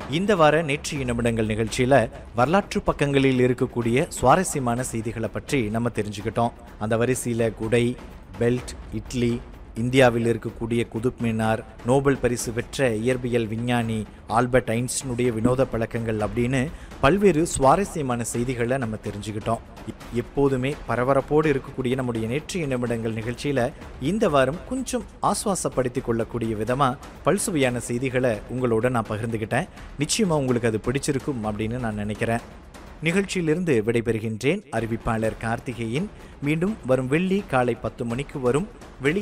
இந்த வார நேற்று நிமிடங்கள் நிகழ்ச்சியில வரலாற்று பக்கங்களில் இருக்கக்கூடிய சுவாரஸ்யமான செய்திகளை பற்றி நம்ம தெரிஞ்சுக்கிட்டோம் அந்த வரிசையில குடை பெல்ட் இட்லி இந்தியாவில் இருக்கக்கூடிய குதுப் மினார் நோபல் பரிசு பெற்ற இயற்பியல் விஞ்ஞானி ஆல்பர்ட் ஐன்ஸ்டனுடைய வினோத பழக்கங்கள் அப்படின்னு பல்வேறு சுவாரஸ்யமான செய்திகளை நம்ம தெரிஞ்சுக்கிட்டோம் எ- எப்போதுமே பரபரப்போடு இருக்கக்கூடிய நம்முடைய நேற்றைய நிமிடங்கள் நிகழ்ச்சியில இந்த வாரம் கொஞ்சம் ஆஸ்வாசப்படுத்திக் கொள்ளக்கூடிய விதமா பல்சுவையான செய்திகளை உங்களோட நான் பகிர்ந்துக்கிட்டேன் நிச்சயமா உங்களுக்கு அது பிடிச்சிருக்கும் அப்படின்னு நான் நினைக்கிறேன் நிகழ்ச்சியிலிருந்து விடைபெறுகின்றேன் அறிவிப்பாளர் கார்த்திகேயன் மீண்டும் வரும் வெள்ளி காலை பத்து மணிக்கு வரும் வெளி